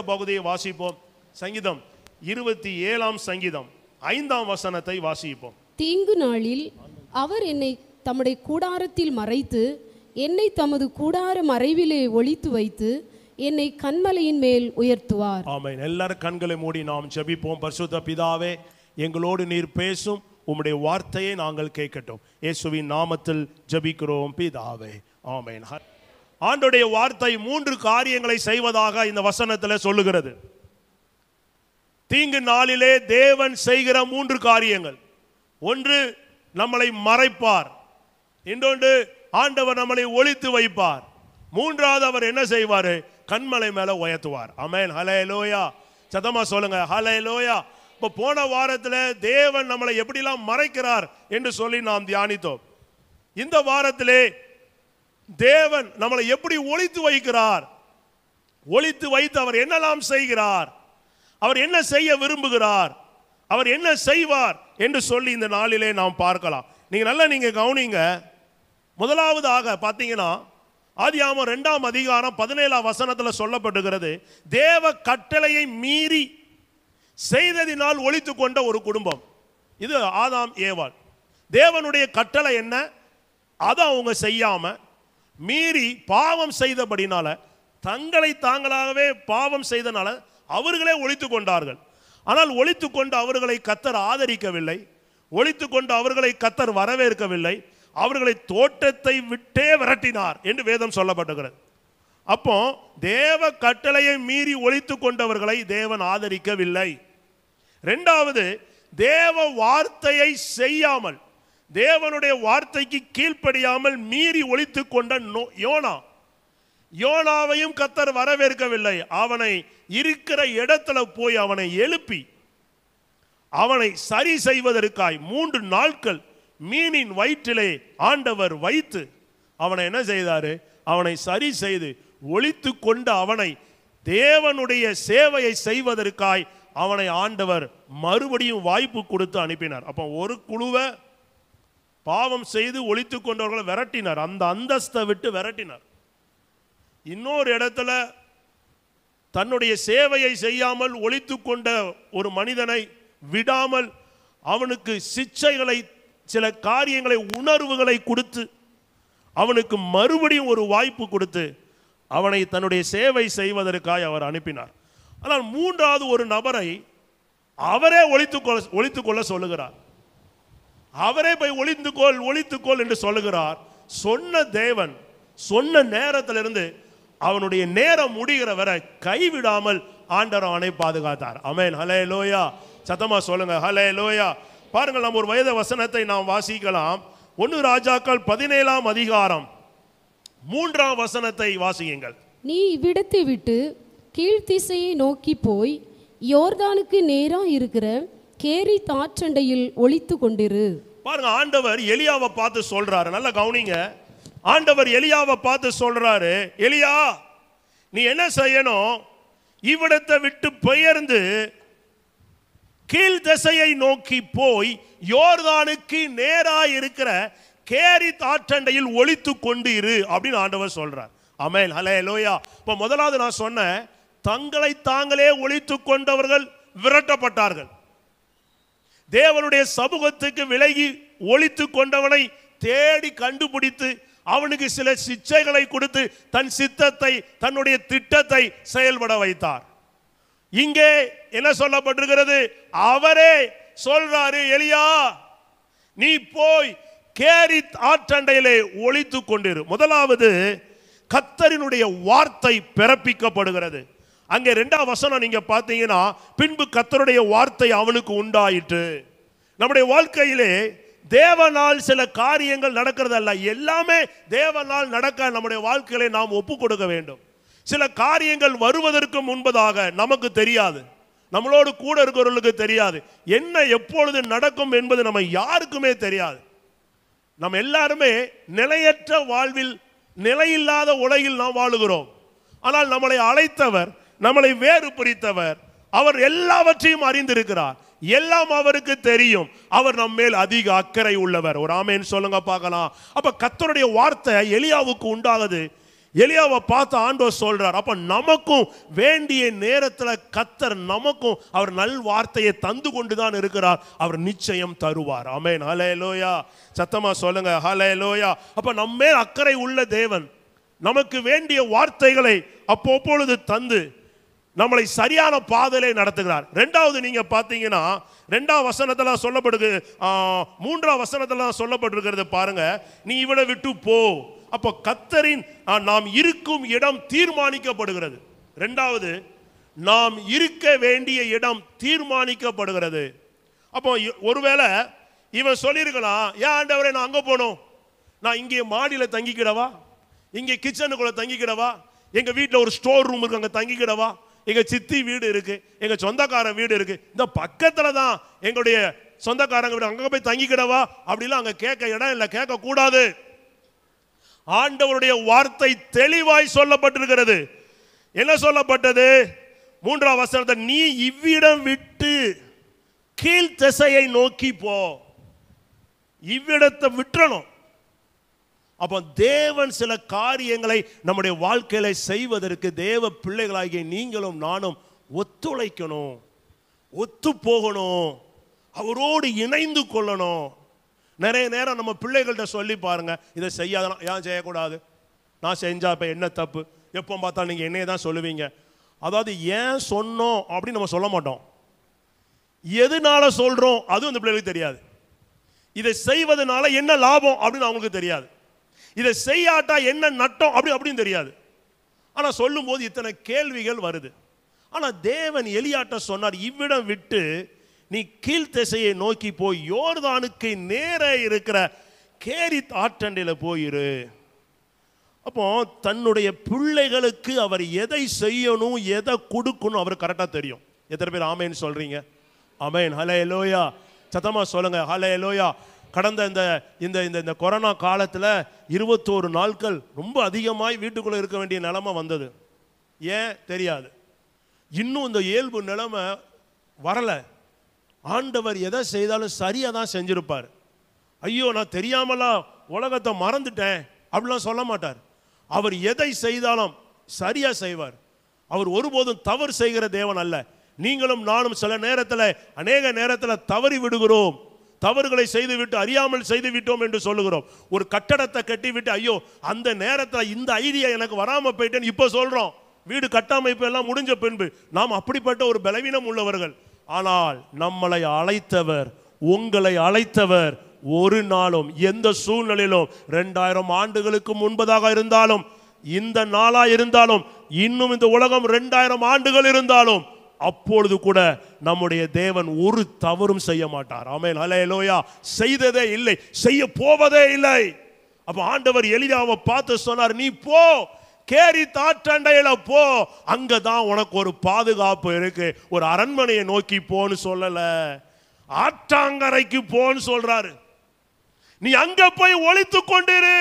பகுதியை வாசிப்போம் சங்கீதம் இருபத்தி ஏழாம் சங்கீதம் ஐந்தாம் வசனத்தை வாசிப்போம் தீங்கு நாளில் அவர் என்னை தம்முடைய கூடாரத்தில் மறைத்து என்னை தமது கூடார மறைவிலே ஒளித்து வைத்து என்னை கண்மலையின் மேல் உயர்த்துவார் ஆமென் எல்லாரும் கண்களை மூடி நாம் ஜெபிப்போம் பரிசுத்த பிதாவே எங்களோடு நீர் பேசும் உம்முடைய வார்த்தையை நாங்கள் கேட்கட்டும் இயேசுவின் நாமத்தில் ஜெபிக்கிறோம் பிதாவே ஆமென் ஹ- ஆண்டுடைய வார்த்தை மூன்று காரியங்களை செய்வதாக இந்த வசனத்தில் சொல்லுகிறது தீங்கு நாளிலே தேவன் செய்கிற மூன்று காரியங்கள் ஒன்று நம்மளை மறைப்பார் இன்னொன்று ஆண்டவர் நம்மளை ஒளித்து வைப்பார் மூன்றாவது அவர் என்ன செய்வார் கண்மலை மேல உயர்த்துவார் அமேன் ஹலே லோயா சத்தமா சொல்லுங்க ஹலே லோயா இப்போ போன வாரத்தில் தேவன் நம்மளை எப்படிலாம் மறைக்கிறார் என்று சொல்லி நாம் தியானித்தோம் இந்த வாரத்திலே தேவன் நம்மளை எப்படி ஒளித்து வைக்கிறார் ஒளித்து வைத்து அவர் என்னெல்லாம் செய்கிறார் அவர் என்ன செய்ய விரும்புகிறார் அவர் என்ன செய்வார் என்று சொல்லி இந்த நாளிலே நாம் பார்க்கலாம் நீங்க நல்லா நீங்க கவனிங்க முதலாவதாக பார்த்தீங்கன்னா ஆதியாமம் ரெண்டாம் அதிகாரம் பதினேழாம் வசனத்தில் சொல்லப்பட்டுகிறது தேவ கட்டளையை மீறி செய்ததினால் ஒளித்து கொண்ட ஒரு குடும்பம் இது ஆதாம் ஏவாள் தேவனுடைய கட்டளை என்ன அதை அவங்க செய்யாம மீறி பாவம் செய்தபடினால தங்களை தாங்களாகவே பாவம் செய்தனால அவர்களே ஒளித்து கொண்டார்கள் ஆனால் ஒளித்து கொண்டு அவர்களை கத்தர் ஆதரிக்கவில்லை ஒளித்து கொண்டு அவர்களை கத்தர் வரவேற்கவில்லை அவர்களை தோட்டத்தை விட்டே விரட்டினார் என்று வேதம் சொல்லப்பட்டுகிறது அப்போ தேவ கட்டளையை மீறி ஒழித்து கொண்டவர்களை தேவன் ஆதரிக்கவில்லை ரெண்டாவது தேவ வார்த்தையை செய்யாமல் தேவனுடைய வார்த்தைக்கு கீழ்ப்படியாமல் மீறி ஒழித்து கொண்ட நோ- யோனா யோனாவையும் கத்தர் வரவேற்கவில்லை அவனை இருக்கிற இடத்துல போய் அவனை எழுப்பி அவனை சரி செய்வதற்காய் மூன்று நாட்கள் மீனின் வயிற்றிலே ஆண்டவர் வைத்து அவனை என்ன செய்தாரு அவனை சரி செய்து ஒழித்து கொண்டு அவனை தேவனுடைய சேவையை செய்வதற்காய் அவனை ஆண்டவர் மறுபடியும் வாய்ப்பு கொடுத்து அனுப்பினார் அப்போ ஒரு குழுவை பாவம் செய்து ஒழித்து கொண்டவர்களை விரட்டினார் அந்த அந்தஸ்தை விட்டு விரட்டினார் இன்னொரு இடத்துல தன்னுடைய சேவையை செய்யாமல் ஒழித்து கொண்ட ஒரு மனிதனை விடாமல் அவனுக்கு சிச்சைகளை சில காரியங்களை உணர்வுகளை கொடுத்து அவனுக்கு மறுபடியும் ஒரு வாய்ப்பு கொடுத்து அவனை தன்னுடைய சேவை செய்வதற்காய் அவர் அனுப்பினார் ஆனால் மூன்றாவது ஒரு நபரை அவரே ஒழித்துக்கொள்ள ஒழித்துக்கொள்ள சொல்லுகிறார் அவரே போய் ஒளிந்துக்கோள் ஒளித்துக்கோள் என்று சொல்லுகிறார் சொன்ன தேவன் சொன்ன நேரத்திலிருந்து அவனுடைய நேரம் முடிகிற வரை கைவிடாமல் ஆண்டவர் அவனை பாதுகாத்தார் அமேன் ஹலே லோயா சத்தமா சொல்லுங்க ஹலே லோயா பாருங்கள் நம்ம ஒரு வயத வசனத்தை நாம் வாசிக்கலாம் ஒன்று ராஜாக்கள் பதினேழாம் அதிகாரம் மூன்றாம் வசனத்தை வாசியுங்கள் நீ இவ்விடத்தை விட்டு கீழ்த்திசையை நோக்கி போய் யோர்தானுக்கு நேரா இருக்கிற கேரி தாற்றண்டையில் ஒளித்து கொண்டிரு பாருங்க ஆண்டவர் எலியாவை பார்த்து சொல்றாரு நல்லா கவனிங்க ஆண்டவர் எலியாவை பார்த்து சொல்றாரு எலியா நீ என்ன செய்யணும் இவ்விடத்தை விட்டு பெயர்ந்து கீழ் திசையை நோக்கி போய் யோர்தானுக்கு நேரா இருக்கிற கேரி தாற்றண்டையில் ஒளித்து கொண்டு இரு அப்படின்னு ஆண்டவர் சொல்றார் அமேன் ஹலே லோயா இப்போ முதலாவது நான் சொன்னேன் தங்களை தாங்களே ஒளித்து கொண்டவர்கள் விரட்டப்பட்டார்கள் தேவனுடைய சமூகத்துக்கு விலகி ஒளித்து கொண்டவனை தேடி கண்டுபிடித்து அவனுக்கு சில சிச்சைகளை கொடுத்து தன் சித்தத்தை தன்னுடைய திட்டத்தை செயல்பட வைத்தார் இங்கே என்ன சொல்லப்பட்டிருக்கிறது அவரே சொல்றாரு எலியா நீ போய் கேரி ஆற்றண்டையிலே ஒளித்து கொண்டிரு முதலாவது கத்தரினுடைய வார்த்தை பிறப்பிக்கப்படுகிறது அங்கே ரெண்டாம் வசனம் நீங்க பார்த்தீங்கன்னா பின்பு கத்தருடைய வார்த்தை அவனுக்கு உண்டாயிற்று நம்முடைய வாழ்க்கையிலே தேவனால் சில காரியங்கள் நடக்கிறதல்ல எல்லாமே தேவனால் நடக்க நம்முடைய வாழ்க்கையிலே நாம் ஒப்பு கொடுக்க வேண்டும் சில காரியங்கள் வருவதற்கு முன்பதாக நமக்கு தெரியாது நம்மளோடு கூட இருக்கிறவர்களுக்கு தெரியாது என்ன எப்பொழுது நடக்கும் என்பது நம்ம யாருக்குமே தெரியாது நம்ம எல்லாருமே நிலையற்ற வாழ்வில் நிலையில்லாத உலகில் நாம் வாழுகிறோம் ஆனால் நம்மளை அழைத்தவர் நம்மளை வேறு பிரித்தவர் அவர் எல்லாவற்றையும் அறிந்திருக்கிறார் எல்லாம் அவருக்கு தெரியும் அவர் நம்ம மேல் அதிக அக்கறை உள்ளவர் ஒரு ஆமேன்னு சொல்லுங்க பார்க்கலாம் அப்ப கத்தருடைய வார்த்தை எலியாவுக்கு உண்டாகுது எலியாவை பார்த்து ஆண்டவர் சொல்றார் அப்ப நமக்கும் வேண்டிய நேரத்துல கத்தர் நமக்கும் அவர் நல் வார்த்தையை தந்து கொண்டு தான் இருக்கிறார் அவர் நிச்சயம் தருவார் ஆமென் ஹalleluya சத்தமா சொல்லுங்க ஹalleluya அப்ப நம்மே அக்கறை உள்ள தேவன் நமக்கு வேண்டிய வார்த்தைகளை அப்பப்பொழுது தந்து நம்மளை சரியான பாதையிலே நடத்துகிறார் ரெண்டாவது நீங்க பார்த்தீங்கன்னா ரெண்டாம் வசனத்துல சொல்லப்படுது ஆ, மூன்றாம் வசனத்துல சொல்லப்பட்டிருக்கிறது பாருங்க நீ இவனை விட்டு போ அப்போ கத்தரின் ஆ, நாம் இருக்கும் இடம் தீர்மானிக்கப்படுகிறது ரெண்டாவது நாம் இருக்க வேண்டிய இடம் தீர்மானிக்கப்படுகிறது அப்போ இ- ஒருவேளை இவன் சொல்லியிருக்கலாம் ஏன் ஆண்டவரே நான் அங்க போகணும் நான் இங்கே மாடியில தங்கிக்கிடவா இங்கே கிச்சனுக்குள்ள தங்கிக்கிடவா எங்க வீட்டில் ஒரு ஸ்டோர் ரூம் இருக்கு அங்க தங்கிக்கிடவா எங்க சித்தி வீடு இருக்கு எங்க சொந்தக்காரன் வீடு இருக்கு இந்த பக்கத்துல தான் எங்களுடைய சொந்தக்காரங்க வீடு அங்க போய் தங்கிக்கிடவா அப்படிலாம் அங்க கேட்க இடம் இல்லை கேட்க கூடாது ஆண்டவருடைய வார்த்தை தெளிவாய் சொல்லப்பட்டிருக்கிறது என்ன சொல்லப்பட்டது மூன்றாம் வசனத்தை நீ இவ்விடம் விட்டு கீழ் திசையை நோக்கி போ இவ்விடத்தை விட்டுறணும் அப்போ தேவன் சில காரியங்களை நம்முடைய வாழ்க்கையில செய்வதற்கு தேவ பிள்ளைகளாகிய நீங்களும் நானும் ஒத்துழைக்கணும் ஒத்து போகணும் அவரோடு இணைந்து கொள்ளணும் நிறைய நேரம் நம்ம பிள்ளைகள்கிட்ட சொல்லி பாருங்க இதை செய்யாத ஏன் செய்யக்கூடாது நான் செஞ்சா இப்ப என்ன தப்பு எப்போ பார்த்தா நீங்க என்னைய தான் சொல்லுவீங்க அதாவது ஏன் சொன்னோம் அப்படின்னு நம்ம சொல்ல மாட்டோம் எதனால சொல்றோம் அதுவும் அந்த பிள்ளைகளுக்கு தெரியாது இதை செய்வதனால என்ன லாபம் அப்படின்னு அவங்களுக்கு தெரியாது இதை செய்யாட்டா என்ன நட்டம் அப்படி அப்படின்னு தெரியாது ஆனா சொல்லும்போது இத்தனை கேள்விகள் வருது ஆனா தேவன் எலியாட்ட சொன்னார் இவ்விடம் விட்டு நீ கீழ் திசையை நோக்கி போய் யோர்தானுக்கு நேரே இருக்கிற கேரி ஆற்றண்டையில் போயிரு அப்போ தன்னுடைய பிள்ளைகளுக்கு அவர் எதை செய்யணும் எதை கொடுக்கணும் அவர் கரெக்டாக தெரியும் எத்தனை பேர் ஆமேன்னு சொல்றீங்க ஆமேன் ஹலே லோயா சத்தமா சொல்லுங்க ஹலே லோயா கடந்த இந்த இந்த இந்த இந்த கொரோனா காலத்தில் இருபத்தோரு நாட்கள் ரொம்ப அதிகமாய் வீட்டுக்குள்ளே இருக்க வேண்டிய நிலைமை வந்தது ஏன் தெரியாது இன்னும் இந்த இயல்பு நிலைமை வரலை ஆண்டவர் எதை செய்தாலும் சரியாக தான் செஞ்சிருப்பார் ஐயோ நான் தெரியாமலாம் உலகத்தை மறந்துட்டேன் அப்படிலாம் சொல்ல மாட்டார் அவர் எதை செய்தாலும் சரியா செய்வார் அவர் ஒருபோதும் தவறு செய்கிற தேவன் அல்ல நீங்களும் நானும் சில நேரத்தில் அநேக நேரத்தில் தவறி விடுகிறோம் தவறுகளை செய்துவிட்டு அறியாமல் செய்து விட்டோம் என்று சொல்லுகிறோம் ஒரு கட்டடத்தை கட்டி விட்டு ஐயோ அந்த நேரத்தில் இந்த ஐடியா எனக்கு வராம போயிட்டேன்னு இப்போ சொல்றோம் வீடு கட்டமைப்பு எல்லாம் முடிஞ்ச பின்பு நாம் அப்படிப்பட்ட ஒரு பலவீனம் உள்ளவர்கள் ஆனால் நம்மளை அழைத்தவர் உங்களை அழைத்தவர் ஒரு நாளும் எந்த சூழ்நிலையிலும் ரெண்டாயிரம் ஆண்டுகளுக்கு முன்பதாக இருந்தாலும் இந்த நாளா இருந்தாலும் இன்னும் இந்த உலகம் ரெண்டாயிரம் ஆண்டுகள் இருந்தாலும் அப்பொழுது கூட நம்முடைய தேவன் ஒரு தவறும் செய்ய மாட்டார் ஆமென் ஹalleluya செய்ததே இல்லை செய்ய போவதே இல்லை அப்ப ஆண்டவர் எலியாவை பார்த்து சொன்னார் நீ போ கேரி தாற்றண்டையில போ அங்கதான் உனக்கு ஒரு பாதுகாப்பு இருக்கு ஒரு அரண்மனையை நோக்கி போன்னு சொல்லல ஆற்றாங்கரைக்கு போன்னு சொல்றாரு நீ அங்க போய் ஒளித்து கொண்டிரு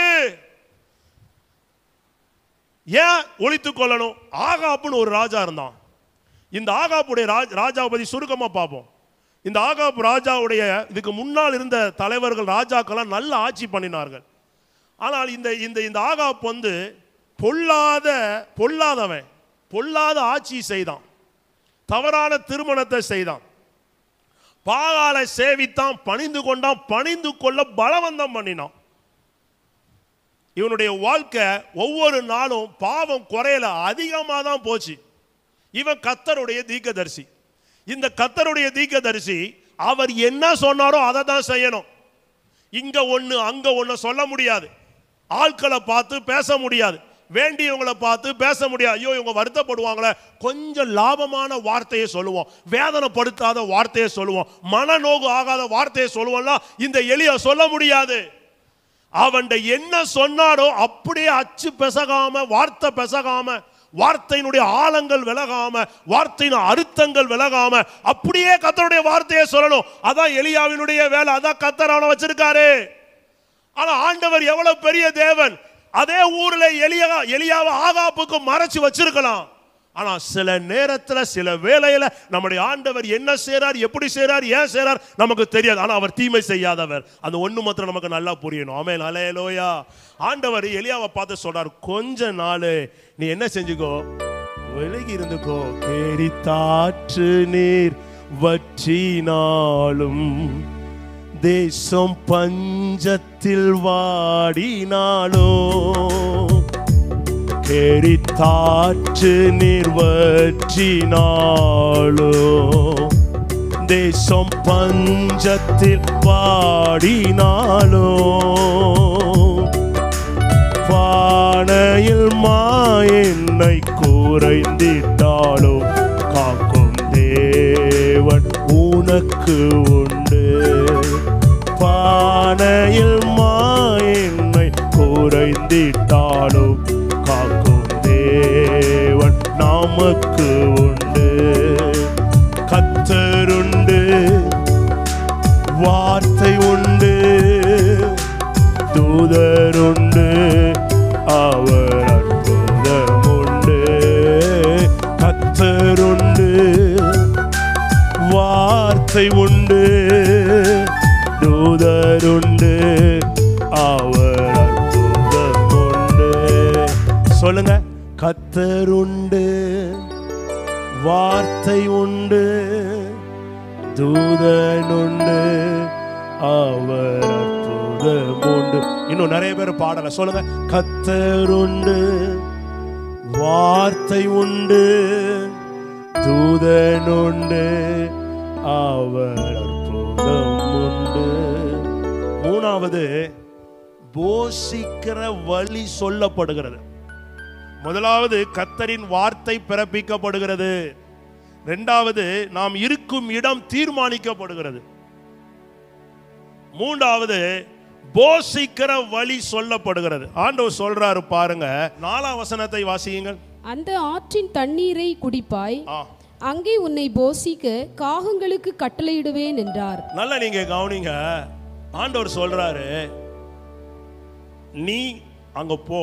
ஏன் ஒளித்துக் கொள்ளணும் ஆகாப்புன்னு ஒரு ராஜா இருந்தான் இந்த ஆகாப்புடைய ராஜ் ராஜாவை பத்தி சுருக்கமா பார்ப்போம் இந்த ஆகாப் ராஜாவுடைய இதுக்கு முன்னால் இருந்த தலைவர்கள் ராஜாக்கெல்லாம் நல்ல ஆட்சி பண்ணினார்கள் ஆனால் இந்த இந்த இந்த ஆகாப் வந்து பொல்லாத பொல்லாதவன் பொல்லாத ஆட்சி செய்தான் தவறான திருமணத்தை செய்தான் பாகாலை சேவித்தான் பணிந்து கொண்டான் பணிந்து கொள்ள பலவந்தம் பண்ணினான் இவனுடைய வாழ்க்கை ஒவ்வொரு நாளும் பாவம் குறையல அதிகமாக தான் போச்சு இவன் கத்தருடைய தீர்க்கதரிசி இந்த கத்தருடைய தீர்க்கதரிசி அவர் என்ன சொன்னாரோ அதை தான் செய்யணும் இங்க ஒண்ணு அங்க ஒண்ணு சொல்ல முடியாது ஆட்களை பார்த்து பேச முடியாது வேண்டியவங்களை பார்த்து பேச முடியாது ஐயோ இவங்க வருத்தப்படுவாங்களே கொஞ்சம் லாபமான வார்த்தையை சொல்லுவோம் வேதனைப்படுத்தாத வார்த்தையை சொல்லுவோம் மனநோகு ஆகாத வார்த்தையை சொல்லுவோம்னா இந்த எளிய சொல்ல முடியாது அவன்ட என்ன சொன்னாரோ அப்படியே அச்சு பெசகாம வார்த்தை பெசகாம வார்த்தையினுடைய ஆழங்கள் விலகாம வார்த்தையின் அர்த்தங்கள் விலகாம அப்படியே கத்தருடைய வார்த்தையை சொல்லணும் அதான் எலியாவினுடைய வேலை அதான் கத்தர் அவனை வச்சிருக்காரு ஆனா ஆண்டவர் எவ்வளவு பெரிய தேவன் அதே ஊர்ல எலியா எலியாவை ஆகாப்புக்கு மறைச்சு வச்சிருக்கலாம் ஆனா சில நேரத்துல சில வேளையில நம்முடைய ஆண்டவர் என்ன செய்றார் எப்படி செய்றார் ஏன் செய்றார் நமக்கு தெரியாது ஆனா அவர் தீமை செய்யாதவர் அந்த ஒண்ணு மாத்திரம் நமக்கு நல்லா புரியணும் ஆமென் ஹalleluya ஆண்டவர் எலியாவை பார்த்து சொல்றார் கொஞ்ச நாள் நீ என்ன செஞ்சுக்கோ விலகி இருந்துக்கோ கேரித்தாற்று நீர் வற்றினாலும் தேசம் பஞ்சத்தில் வாடினாலோ கேரித்தாற்று நீர் வற்றினாலோ தேசம் பஞ்சத்தில் வாடினாலோ பானையில் மாயென்னை குறைந்திட்டாலும் காக்கும் தேவன் உனக்கு உண்டு பானையில் மாயென்னை குறைந்திட்டாலும் காக்கும் தேவன் நமக்கு உண்டு கத்தருண்டு வார்த்தை உண்டு தூதருண்டு அவர் அற்புதம் உண்டு கத்தருண்டு வார்த்தை உண்டு தூதருண்டு அவர் அற்புதம் உண்டு சொல்லுங்க கத்தருண்டு வார்த்தை உண்டு தூதனுண்டு அவர் அற்புதம் உண்டு இன்னும் நிறைய பேர் பாடல சொல்லுங்க கத்தருண்டு வார்த்தை உண்டு தூதனுண்டு அவர் அற்புதம் உண்டு மூணாவது போஷிக்கிற வழி சொல்லப்படுகிறது முதலாவது கத்தரின் வார்த்தை பிறப்பிக்கப்படுகிறது இரண்டாவது நாம் இருக்கும் இடம் தீர்மானிக்கப்படுகிறது மூன்றாவது போஷிக்கிற வழி சொல்லப்படுகிறது ஆண்டவர் சொல்றாரு பாருங்க நாலாம் வசனத்தை வாசியுங்கள் அந்த ஆற்றின் தண்ணீரை குடிப்பாய் ஆ, அங்கே உன்னை போசிக்க காகங்களுக்கு கட்டளையிடுவேன் என்றார் நல்லா நீங்க கவனிங்க ஆண்டவர் சொல்றாரு நீ அங்க போ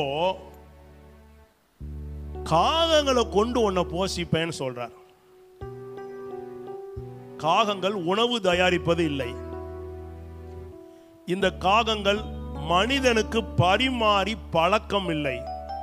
காகங்களை கொண்டு உன்னை போஷிப்பேன்னு சொல்றார் காகங்கள் உணவு தயாரிப்பது இல்லை இந்த காகங்கள் மனிதனுக்கு பரிமாறி பழக்கம் இல்லை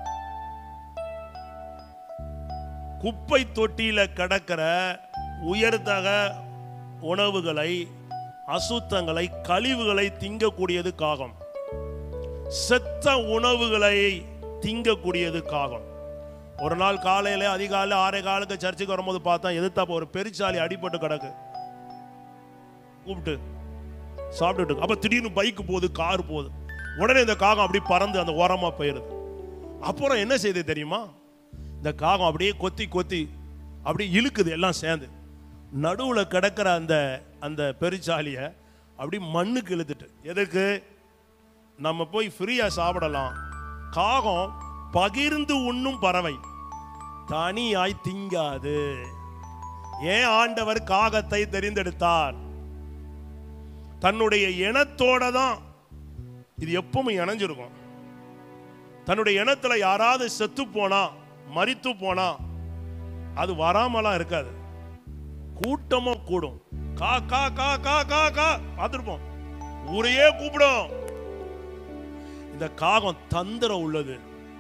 குப்பை தொட்டியில கிடக்கிற உயர்தக உணவுகளை அசுத்தங்களை கழிவுகளை திங்கக்கூடியது காகம் செத்த உணவுகளை திங்கக்கூடியது காகம் ஒரு நாள் காலையில அதிகாலை ஆறே காலுக்கு சர்ச்சுக்கு வரும்போது பார்த்தா எதிர்த்தாப்ப ஒரு பெருச்சாலி அடிபட்டு கிடக்கு கூப்பிட்டு சாப்பிட்டுட்டு இருக்கு. அப்ப திடீர்னு பைக் போகுது கார் போகுது உடனே இந்த காகம் அப்படி பறந்து அந்த ஓரமா போயிருது அப்புறம் என்ன செய்யுது தெரியுமா இந்த காகம் அப்படியே கொத்தி கொத்தி அப்படியே இழுக்குது எல்லாம் சேர்ந்து நடுவுல கிடக்கிற அந்த அந்த பெருச்சாலிய அப்படி மண்ணுக்கு இழுத்துட்டு எதுக்கு நம்ம போய் ஃப்ரீயா சாப்பிடலாம் காகம் பகிர்ந்து உண்ணும் பறவை தனியாய் திங்காது ஏன் ஆண்டவர் காகத்தை தெரிந்தெடுத்தார் தன்னுடைய இனத்தோட தான் இது எப்பவும் இணைஞ்சிருக்கும் தன்னுடைய இனத்துல யாராவது செத்து போனா மரித்து போனா அது வராமலாம் இருக்காது கூட்டமா கூடும் கா கா கா கா கா கா பார்த்துருப்போம் ஊரையே கூப்பிடும் இந்த காகம் தந்திரம் உள்ளது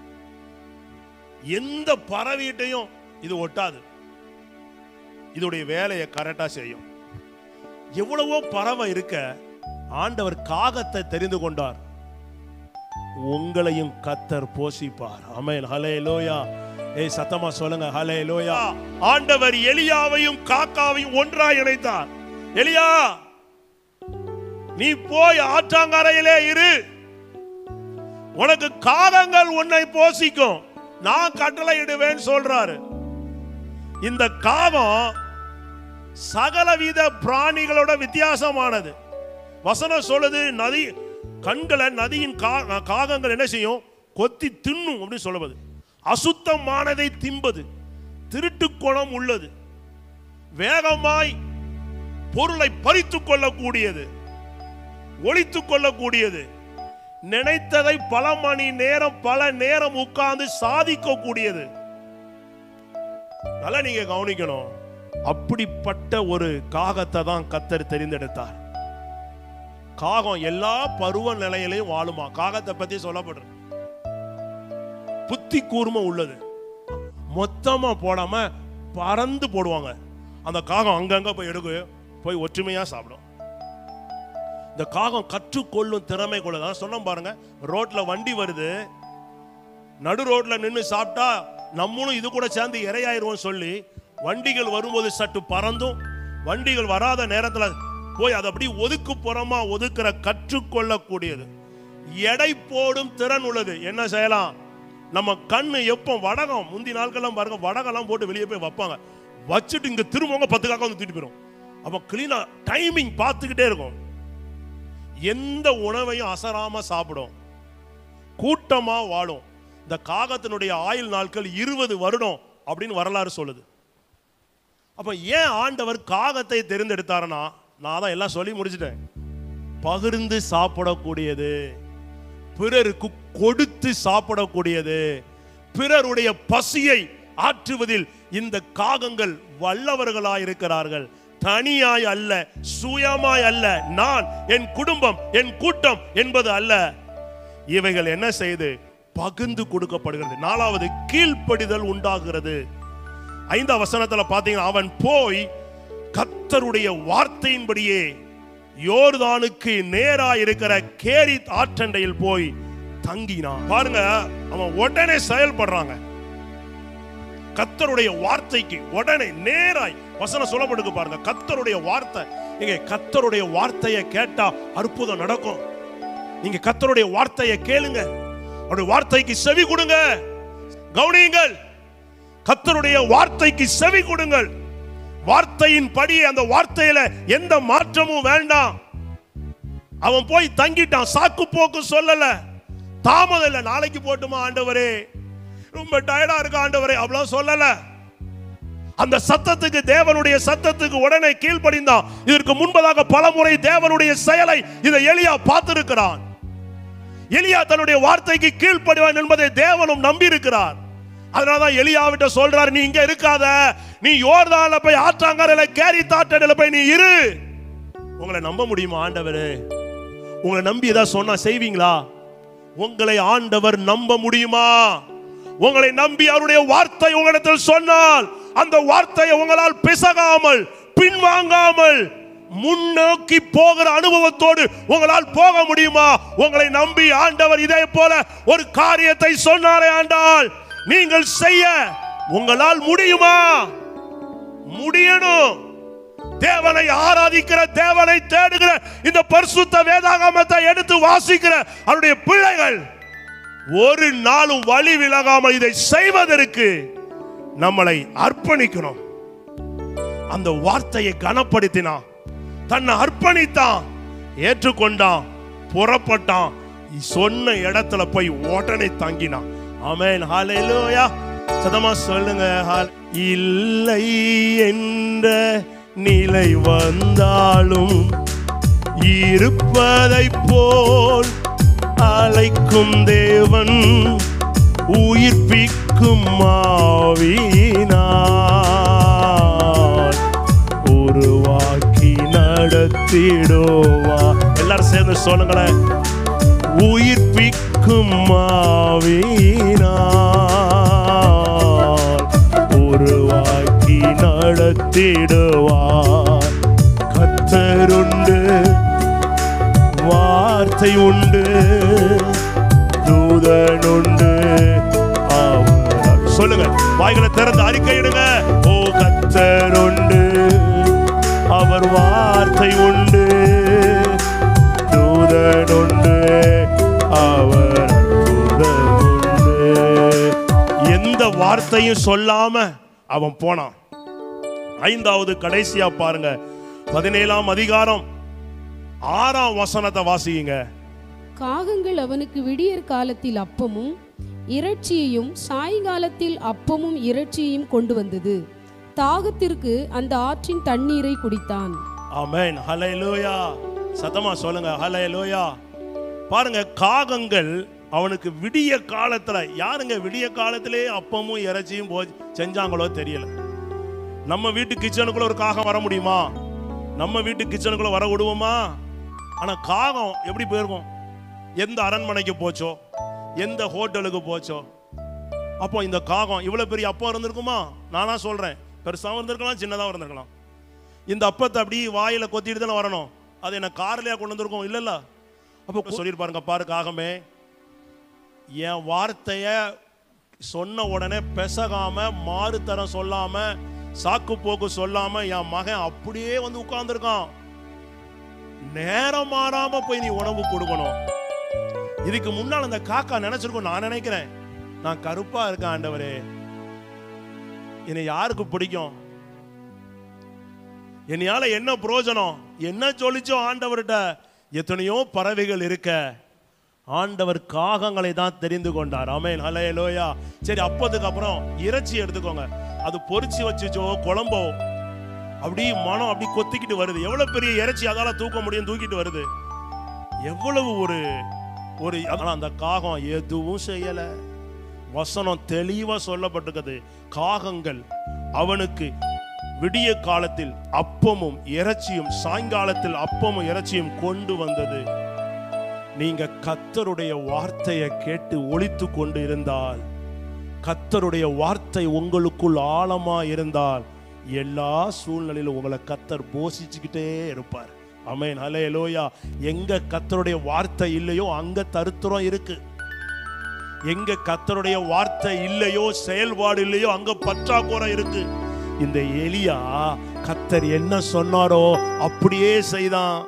எந்த பறவையிட்டையும் இது ஒட்டாது இதோடைய வேலையை கரெக்டா செய்யும் எவ்வளவோ பறவை இருக்க ஆண்டவர் காகத்தை தெரிந்து கொண்டார் உங்களையும் கத்தர் போஷிப்பார் அமேன் ஹலே லோயா ஏய் சத்தமா சொல்லுங்க ஹலே லோயா ஆண்டவர் எலியாவையும் காக்காவையும் ஒன்றாய் இணைத்தார் எலியா நீ போய் ஆற்றாங்கரையிலே இரு உனக்கு காகங்கள் உன்னை போஷிக்கும் நான் கட்டளையிடுவேன் சொல்றாரு இந்த காகம் சகலவித பிராணிகளோட வித்தியாசமானது வசனம் சொல்லுது நதி கண்களை நதியின் கா- காகங்கள் என்ன செய்யும் கொத்தி தின்னும் அப்படின்னு சொல்லுவது அசுத்தமானதை தின்பது திருட்டு குணம் உள்ளது வேகமாய் பொருளை பறித்துக் கொள்ளக்கூடியது ஒழித்துக் கொள்ளக்கூடியது நினைத்ததை பல மணி நேரம் பல நேரம் உட்கார்ந்து சாதிக்கக்கூடியது நல்லா நீங்க கவனிக்கணும் அப்படிப்பட்ட ஒரு காகத்தை தான் கத்தர் தெரிந்தெடுத்தார் காகம் எல்லா பருவ நிலையிலையும் வாழுமா காகத்தை பத்தி சொல்லப்படுறது புத்தி கூர்மம் உள்ளது மொத்தமா போடாம பறந்து போடுவாங்க அந்த காகம் அங்கங்க போய் எடுக்க போய் ஒற்றுமையா சாப்பிடும் இந்த காகம் கற்றுக்கொள்ளும் திறமை கொள்ளதான் சொன்ன பாருங்க ரோட்ல வண்டி வருது நடு ரோட்ல நின்று சாப்பிட்டா நம்மளும் இது கூட சேர்ந்து இரையாயிருவோம் சொல்லி வண்டிகள் வரும்போது சற்று பறந்தும் வண்டிகள் வராத நேரத்துல போய் அதை அப்படி ஒதுக்கு புறமா ஒதுக்குற கற்றுக்கொள்ளக்கூடியது எடை போடும் திறன் உள்ளது என்ன செய்யலாம் நம்ம கண்ணு எப்போ வடகம் முந்தி நாட்கள்லாம் பாருங்க வடகம்லாம் போட்டு வெளியே போய் வைப்பாங்க வச்சுட்டு இங்க திரும்பவங்க பத்து காக்கா வந்து தூக்கிட்டு போயிடும் அப்போ கிளீனா டைமிங் பார்த்துக்கிட்டே இருக்கும் எந்த உணவையும் அசராம சாப்பிடும் கூட்டமா வாழும் இந்த காகத்தினுடைய ஆயுள் நாட்கள் இருபது வருடம் அப்படின்னு வரலாறு சொல்லுது அப்ப ஏன் ஆண்டவர் காகத்தை தெரிந்தெடுத்தாருன்னா நான் தான் எல்லாம் சொல்லி முடிச்சிட்டேன் பகிர்ந்து சாப்பிடக்கூடியது பிறருக்கு கொடுத்து சாப்பிடக்கூடியது பிறருடைய பசியை ஆற்றுவதில் இந்த காகங்கள் வல்லவர்களாய் இருக்கிறார்கள் தனியாய் அல்ல சுயமாய் அல்ல நான் என் குடும்பம் என் கூட்டம் என்பது அல்ல இவைகள் என்ன செய்து பகிர்ந்து கொடுக்கப்படுகிறது நாலாவது கீழ்ப்படிதல் உண்டாகிறது ஐந்தாம் வசனத்துல பாத்தீங்கன்னா அவன் போய் கத்தருடைய வார்த்தையின்படியே யோர்தானுக்கு நேரா இருக்கிற கேரித் ஆற்றண்டையில் போய் தங்கினான் பாருங்க அவன் உடனே செயல்படுறாங்க கத்தருடைய வார்த்தைக்கு உடனே நேராய் வசனம் சொல்லப்படுக்கு பாருங்க கத்தருடைய வார்த்தை நீங்க கத்தருடைய வார்த்தையை கேட்டா அற்புதம் நடக்கும் நீங்க கத்தருடைய வார்த்தையை கேளுங்க அவருடைய வார்த்தைக்கு செவி கொடுங்க கவனியுங்கள் கத்தருடைய வார்த்தைக்கு செவி கொடுங்கள் வார்த்தையின் படி அந்த வார்த்தையில எந்த மாற்றமும் வேண்டாம் அவன் போய் தங்கிட்டான் சாக்கு போக்கு சொல்லல தாமதம் இல்ல நாளைக்கு போட்டுமா ஆண்டவரே ரொம்ப டயர்டா இருக்க ஆண்டவரே அப்படிலாம் சொல்லல அந்த சத்தத்துக்கு தேவனுடைய சத்தத்துக்கு உடனே கீழ்ப்படிந்தான் இதற்கு முன்பதாக பலமுறை தேவனுடைய செயலை இதை எலியா பார்த்திருக்கிறான் எலியா தன்னுடைய வார்த்தைக்கு கீழ்ப்படிவான் என்பதை தேவனும் நம்பி இருக்கிறார் அதனாலதான் எலியாவிட்ட சொல்றாரு நீ இங்க இருக்காத நீ யோர்தான்ல போய் ஆற்றாங்கரையில கேரி தாட்டடில போய் நீ இரு உங்களை நம்ப முடியுமா ஆண்டவரே உங்களை நம்பி ஏதாவது சொன்னா செய்வீங்களா உங்களை ஆண்டவர் நம்ப முடியுமா உங்களை நம்பி அவருடைய வார்த்தை உங்களிடத்தில் சொன்னால் அந்த வார்த்தையை உங்களால் பிசகாமல் பின்வாங்காமல் முன்னோக்கி போகிற அனுபவத்தோடு உங்களால் போக முடியுமா உங்களை நம்பி ஆண்டவர் இதே போல ஒரு காரியத்தை சொன்னாரே ஆண்டால் நீங்கள் செய்ய உங்களால் முடியுமா முடியணும் தேவனை ஆராதிக்கிற தேவனை தேடுகிற இந்த பரிசுத்த வேதாகமத்தை எடுத்து வாசிக்கிற அவருடைய பிள்ளைகள் ஒரு நாளும் வழி விலகாமல் இதை செய்வதற்கு நம்மளை அர்ப்பணிக்கணும் அந்த வார்த்தையை கனப்படுத்தினான் தன்னை அர்ப்பணித்தான் ஏற்றுக்கொண்டான் புறப்பட்டான் சொன்ன இடத்துல போய் உடனே தங்கினான் ஆமென் ஹalleluya சதமா சொல்லுங்க ஹால் இல்லை என்ற நிலை வந்தாலும் இருப்பதை போல் அழைக்கும் தேவன் உயிர்ப்பிக்கும் மாவினார் உருவாக்கி நடத்திடுவா எல்லாரும் சேர்ந்து சொல்லுங்களேன் உயிர்ப்பிக்கும் மாவினார் உருவாக்கி நடத்திடுவார் கத்தருண்டு வார்த்தை உண்டு தூதனுண்டு அவர் சொல்லுங்க வாய்களை திறந்து அறிக்கையிடுங்க ஓ கத்தருண்டு அவர் வார்த்தை உண்டு தூதனுண்டு அவர் அற்புதம் உண்டு எந்த வார்த்தையும் சொல்லாம அவன் போனான் ஐந்தாவது கடைசியா பாருங்க பதினேழாம் அதிகாரம் ஆறாம் வசனத்தை வாசியுங்க காகங்கள் அவனுக்கு விடியற் காலத்தில் அப்பமும் இறைச்சியையும் சாயங்காலத்தில் அப்பமும் இறைச்சியையும் கொண்டு வந்தது தாகத்திற்கு அந்த ஆற்றின் தண்ணீரை குடித்தான் ஆமென் ஹalleluya சத்தமா சொல்லுங்க ஹalleluya பாருங்க காகங்கள் அவனுக்கு விடிய காலத்துல யாருங்க விடிய காலத்திலே அப்பமும் இறைச்சியும் போ செஞ்சாங்களோ தெரியல நம்ம வீட்டு கிச்சனுக்குள்ள ஒரு காகம் வர முடியுமா நம்ம வீட்டு கிச்சனுக்குள்ள வர விடுவோமா ஆனா காகம் எப்படி போயிருக்கும் எந்த அரண்மனைக்கு போச்சோ எந்த ஹோட்டலுக்கு போச்சோ அப்போ இந்த காகம் இவ்வளவு பெரிய அப்பம் இருந்திருக்குமா நானா சொல்றேன் பெருசாவும் இருந்திருக்கலாம் சின்னதாகவும் இருந்திருக்கலாம் இந்த அப்பத்தை அப்படி வாயில கொத்திட்டு தானே வரணும் அது என்ன கார்லயா கொண்டு வந்திருக்கோம் இல்லல்ல அப்போ சொல்லியிருப்பாருங்க பாரு காகமே என் வார்த்தைய சொன்ன உடனே பெசகாம மாறுதரம் சொல்லாம சாக்கு போக்கு சொல்லாம என் மகன் அப்படியே வந்து உட்கார்ந்துருக்கான் நேரம் மாறாம போய் நீ உணவு கொடுக்கணும் இதுக்கு முன்னால் அந்த காக்கா நினைச்சிருக்கும் நான் நினைக்கிறேன் நான் கருப்பா இருக்கேன் ஆண்டவரே என்னை யாருக்கு பிடிக்கும் என்னையால என்ன பிரயோஜனம் என்ன சொல்லிச்சோ ஆண்டவர்கிட்ட எத்தனையோ பறவைகள் இருக்க ஆண்டவர் காகங்களை தான் தெரிந்து கொண்டார் அமேன் ஹலேலோயா சரி அப்பதுக்கு அப்புறம் இறைச்சி எடுத்துக்கோங்க அது பொரிச்சு வச்சுச்சோ குழம்போ அப்படி மனம் அப்படி கொத்திக்கிட்டு வருது எவ்வளவு பெரிய இறைச்சி அதால தூக்க முடியும் தூக்கிட்டு வருது எவ்வளவு ஒரு ஒரு ஆனா அந்த காகம் எதுவும் செய்யல வசனம் தெளிவா சொல்லப்பட்டிருக்குது காகங்கள் அவனுக்கு விடிய காலத்தில் அப்பமும் இறைச்சியும் சாயங்காலத்தில் அப்பமும் இறைச்சியும் கொண்டு வந்தது நீங்க கத்தருடைய வார்த்தையை கேட்டு ஒளித்து கொண்டு இருந்தால் கத்தருடைய வார்த்தை உங்களுக்குள் ஆழமா இருந்தால் எல்லா சூழ்நிலையிலும் உங்களை கத்தர் போஷிச்சுக்கிட்டே இருப்பார் அமேன் ஹலே லோயா எங்க கத்தருடைய வார்த்தை இல்லையோ அங்க தருத்திரம் இருக்கு எங்க கத்தருடைய வார்த்தை இல்லையோ செயல்பாடு இல்லையோ அங்க பற்றாக்குறை இருக்கு இந்த எலியா கத்தர் என்ன சொன்னாரோ அப்படியே செய்தான்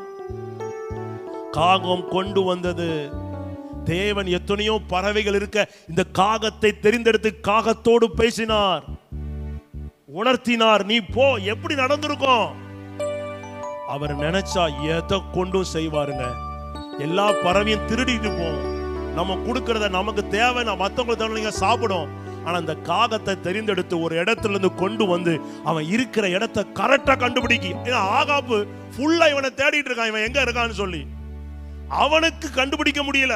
காகம் கொண்டு வந்தது தேவன் எத்தனையோ பறவைகள் இருக்க இந்த காகத்தை தெரிந்தெடுத்து காகத்தோடு பேசினார் உணர்த்தினார் நீ போ எப்படி நடந்திருக்கும் அவர் நினைச்சா எதை கொண்டும் செய்வாருங்க எல்லா பறவையும் திருடிட்டு போகும் நம்ம கொடுக்கறத நமக்கு தேவை நான் மற்றவங்களுக்கு தேவைங்க சாப்பிடும் ஆனா அந்த காகத்தை தெரிந்தெடுத்து ஒரு இடத்துல இருந்து கொண்டு வந்து அவன் இருக்கிற இடத்தை கரெக்டா கண்டுபிடிக்கி ஏன்னா ஆகாப்பு ஃபுல்லா இவனை தேடிட்டு இருக்கான் இவன் எங்க இருக்கான்னு சொல்லி அவனுக்கு கண்டுபிடிக்க முடியல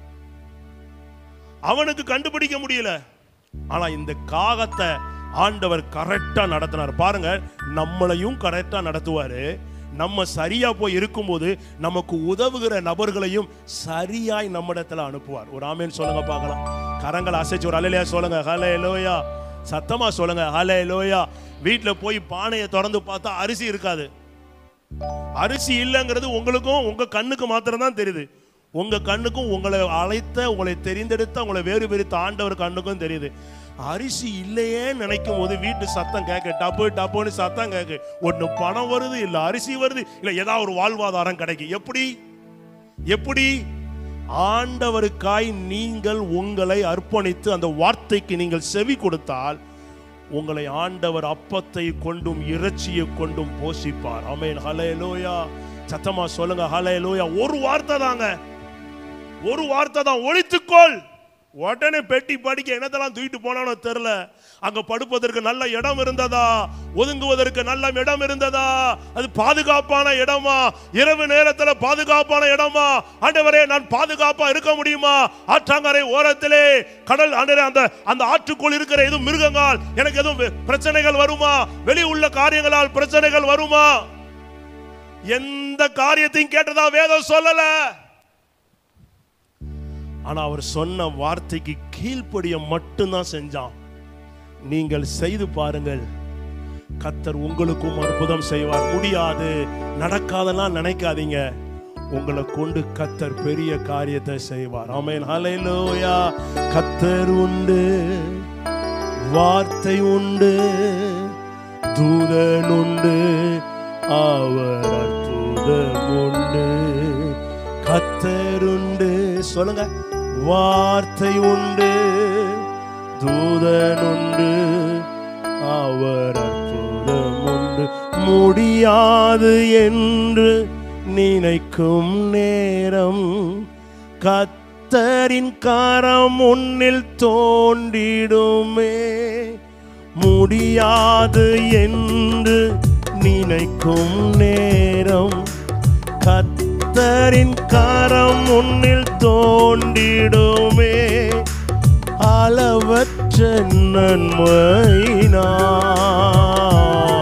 அவனுக்கு கண்டுபிடிக்க முடியல ஆனா இந்த காகத்தை ஆண்டவர் கரெக்டா நடத்தினார் பாருங்க நம்மளையும் கரெக்டா நடத்துவாரு நம்ம சரியா போய் இருக்கும்போது நமக்கு உதவுகிற நபர்களையும் சரியாய் நம்மிடத்துல அனுப்புவார் ஒரு ஆமேன் சொல்லுங்க பார்க்கலாம் கரங்களை அசைச்சு ஒரு அலையிலையா சொல்லுங்க ஹலே லோயா சத்தமா சொல்லுங்க ஹலே லோயா வீட்டுல போய் பானையை திறந்து பார்த்தா அரிசி இருக்காது அரிசி இல்லைங்கிறது உங்களுக்கும் உங்க கண்ணுக்கு மாத்திரம் தான் தெரியுது உங்க கண்ணுக்கும் உங்களை அழைத்த உங்களை தெரிந்தெடுத்த உங்களை வேறு பிரித்த ஆண்டவர் கண்ணுக்கும் தெரியுது அரிசி இல்லையே நினைக்கும் போது வீட்டு சத்தம் கேட்க டப்பு டப்புன்னு சத்தம் கேட்கு ஒண்ணு பணம் வருது இல்ல அரிசி வருது இல்ல ஏதாவது ஒரு வாழ்வாதாரம் கிடைக்கும் எப்படி எப்படி ஆண்டவருக்காய் நீங்கள் உங்களை அர்ப்பணித்து அந்த வார்த்தைக்கு நீங்கள் செவி கொடுத்தால் உங்களை ஆண்டவர் அப்பத்தை கொண்டும் இறைச்சியை கொண்டும் போஷிப்பார் அமேன் ஹலே லோயா சத்தமா சொல்லுங்க ஹலே லோயா ஒரு வார்த்தை தாங்க ஒரு வார்த்தை தான் ஒழித்துக்கொள் உடனே பெட்டி படிக்க என்னத்தெல்லாம் தூக்கிட்டு போனானோ தெரியல அங்க படுப்பதற்கு நல்ல இடம் இருந்ததா ஒதுங்குவதற்கு நல்ல இடம் இருந்ததா அது பாதுகாப்பான இடமா இரவு நேரத்துல பாதுகாப்பான இடமா ஆண்டவரே நான் பாதுகாப்பா இருக்க முடியுமா ஆற்றாங்கரை ஓரத்திலே கடல் ஆண்டவரே அந்த அந்த ஆற்றுக்குள் இருக்கிற எதுவும் மிருகங்கள் எனக்கு எதுவும் வெ- பிரச்சனைகள் வருமா வெளி உள்ள காரியங்களால் பிரச்சனைகள் வருமா எந்த காரியத்தையும் கேட்டதா வேதம் சொல்லல ஆனா அவர் சொன்ன வார்த்தைக்கு கீழ்ப்படிய மட்டும்தான் செஞ்சான் நீங்கள் செய்து பாருங்கள் கத்தர் உங்களுக்கும் அற்புதம் செய்வார் முடியாது நடக்காதெல்லாம் நினைக்காதீங்க உங்களை கொண்டு கத்தர் பெரிய காரியத்தை செய்வார் ஆமென் ஹalleluya கத்தர் உண்டு வார்த்தை உண்டு தூதன் உண்டு அவர் அற்புதம் உண்டு கத்தர் உண்டு சொல்லுங்க வார்த்தை உண்டு தூதன் உண்டு அவர் அற்புதம் உண்டு முடியாது என்று நினைக்கும் நேரம் கத்தரின் கரம் முன்னில் தோண்டிடுமே முடியாது என்று நினைக்கும் நேரம் கத்தரின் கரம் முன்னில் தோண்டிடுமே அளவற்ற நன்மையினால்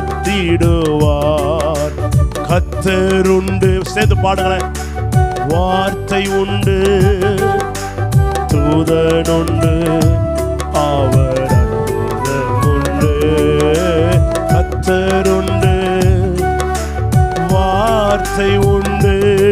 நடத்திடுவார் கத்தருண்டு சேர்ந்து பாடுங்களேன் வார்த்தை உண்டு தூதனுண்டு அவர் அற்புதமுண்டு கத்தருண்டு வார்த்தை உண்டு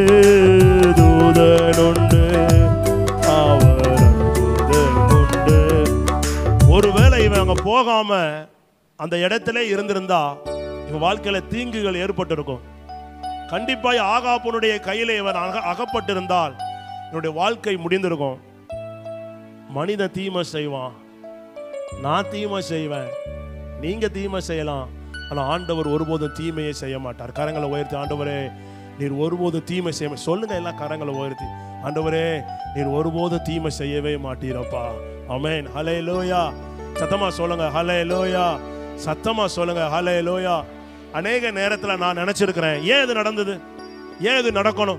தூதனுண்டு அவர் அற்புதமுண்டு ஒருவேளை இவன் அங்க போகாம அந்த இடத்துல இருந்திருந்தா இவன் வாழ்க்கையில தீங்குகள் ஏற்பட்டிருக்கும் கண்டிப்பாய் ஆகாப்பனுடைய கையில இவன் அக அகப்பட்டிருந்தால் என்னுடைய வாழ்க்கை முடிந்திருக்கும் மனிதன் தீமை செய்வான் நான் தீமை செய்வேன் நீங்க தீமை செய்யலாம் ஆனா ஆண்டவர் ஒருபோதும் தீமையை செய்ய மாட்டார் கரங்களை உயர்த்தி ஆண்டவரே நீர் ஒருபோதும் தீமை செய்ய மா- சொல்லுங்க எல்லாம் கரங்களை உயர்த்தி ஆண்டவரே நீர் ஒருபோதும் தீமை செய்யவே மாட்டீரப்பா அமேன் ஹலே லோயா சத்தமா சொல்லுங்க ஹலே லோயா சத்தமா சொல்லுங்க ஹலே லோயா அநேக நேரத்துல நான் நினைச்சிருக்கிறேன் ஏன் இது நடந்தது ஏன் இது நடக்கணும்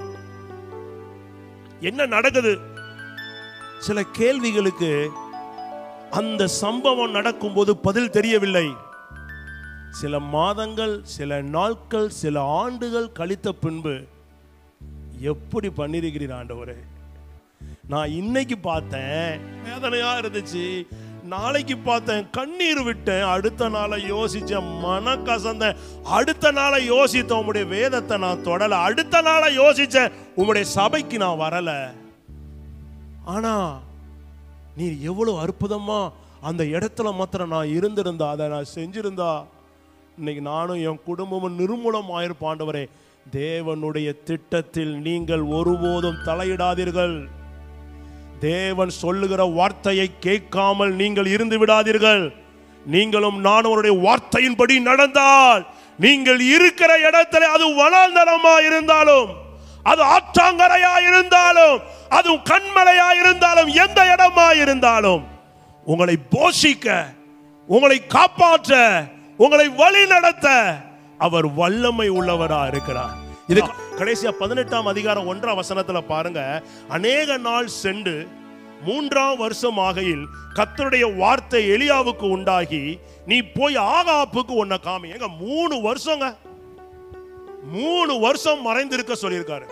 என்ன நடக்குது சில கேள்விகளுக்கு அந்த சம்பவம் நடக்கும்போது பதில் தெரியவில்லை சில மாதங்கள் சில நாட்கள் சில ஆண்டுகள் கழித்த பின்பு எப்படி பண்ணிருக்கிறீர் ஆண்டவரே நான் இன்னைக்கு பார்த்தேன் வேதனையா இருந்துச்சு நாளைக்கு பார்த்தேன் கண்ணீர் விட்டேன் அடுத்த நாளை யோசிச்சேன் மன கசந்தேன் அடுத்த நாளை யோசித்தேன் உம்முடைய வேதத்தை நான் தொடல அடுத்த நாளை யோசிச்சேன் உம்முடைய சபைக்கு நான் வரல ஆனா நீர் எவ்வளவு அற்புதமா அந்த இடத்துல மாத்திரம் நான் இருந்திருந்தா அதை நான் செஞ்சிருந்தா இன்னைக்கு நானும் என் குடும்பமும் நிர்மூலம் ஆயிருப்பாண்டவரே தேவனுடைய திட்டத்தில் நீங்கள் ஒருபோதும் தலையிடாதீர்கள் தேவன் சொல்லுகிற வார்த்தையை கேட்காமல் நீங்கள் இருந்து விடாதீர்கள் நீங்களும் நானும் அவருடைய வார்த்தையின்படி நடந்தால் நீங்கள் இருக்கிற இடத்துல அது வனாந்தரமா இருந்தாலும் அது ஆற்றாங்கரையா இருந்தாலும் அது கண்மலையா இருந்தாலும் எந்த இடமா இருந்தாலும் உங்களை போஷிக்க உங்களை காப்பாற்ற உங்களை வழி நடத்த அவர் வல்லமை உள்ளவரா இருக்கிறார் இது கடைசியா பதினெட்டாம் அதிகாரம் ஒன்றாம் வசனத்துல பாருங்க அநேக நாள் சென்று மூன்றாம் வருஷம் ஆகையில் கர்த்தருடைய வார்த்தை எலியாவுக்கு உண்டாகி நீ போய் ஆகாப்புக்கு உன்னை காமி எங்க மூணு வருஷங்க மூணு வருஷம் மறைந்திருக்க சொல்லியிருக்காரு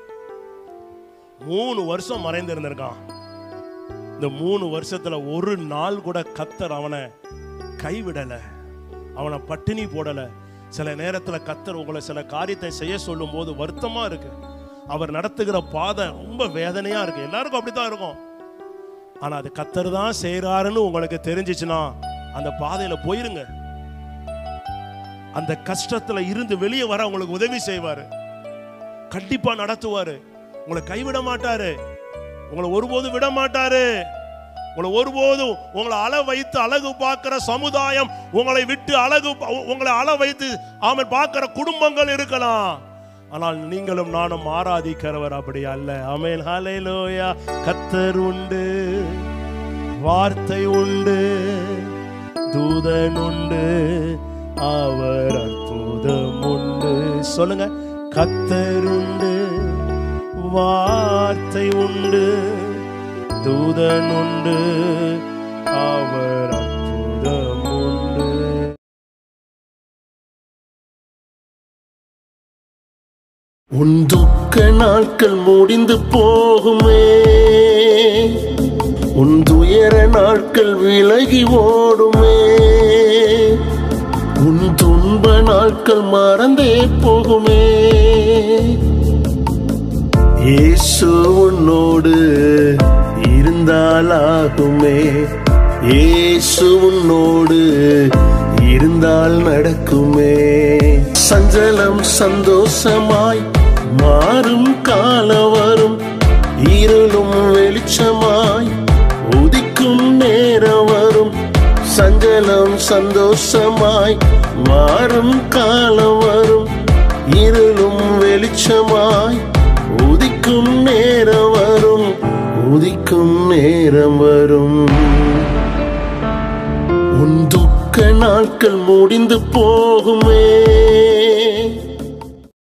மூணு வருஷம் மறைந்திருந்திருக்கான் இந்த மூணு வருஷத்துல ஒரு நாள் கூட கத்தர் அவனை கைவிடல அவனை பட்டினி போடல சில நேரத்துல கத்தர் உங்களை சில காரியத்தை செய்ய சொல்லும் போது வருத்தமா இருக்கு அவர் நடத்துகிற பாதை ரொம்ப வேதனையா இருக்கு எல்லாருக்கும் அப்படித்தான் இருக்கும் ஆனா அது கத்தர் தான் செய்யறாருன்னு உங்களுக்கு தெரிஞ்சிச்சுன்னா அந்த பாதையில போயிருங்க அந்த கஷ்டத்துல இருந்து வெளியே வர உங்களுக்கு உதவி செய்வாரு கண்டிப்பா நடத்துவாரு உங்களை கைவிட மாட்டாரு உங்களை ஒருபோதும் விட மாட்டாரு உங்களை ஒருபோதும் உங்களை அள வைத்து அழகு பார்க்கிற சமுதாயம் உங்களை விட்டு அழகு பா- உங்களை அள வைத்து ஆமென் பார்க்கிற குடும்பங்கள் இருக்கலாம் ஆனால் நீங்களும் நானும் ஆராதிக்கிறவர் அப்படி அல்ல ஆமென் ஹalleluya கத்தர் உண்டு வார்த்தை உண்டு தூதன் உண்டு அவர் அற்புதம் உண்டு சொல்லுங்க கத்தர் உண்டு வார்த்தை உண்டு தூதன் உண்டு அவர் அற்புதம் உண்டு உன் துக்க நாட்கள் முடிந்து போகுமே உன் துயர நாட்கள் விலகி ஓடுமே உன் துன்ப நாட்கள் மறந்தே போகுமே இயேசு உன்னோடு இருந்தாலாகுமே இயேசு உன்னோடு இருந்தால் நடக்குமே சஞ்சலம் சந்தோஷமாய் மாறும் கால வரும் இருளும் வெளிச்சமாய் உதிக்கும் நேரம் வரும் சஞ்சலம் சந்தோஷமாய் மாறும் காலம் வரும் இருளும் வெளிச்சமாய் உதிக்கும் நேரம் வரும் உதிக்கும் நேரம் வரும் உன் துக்க நாட்கள் முடிந்து போகுமே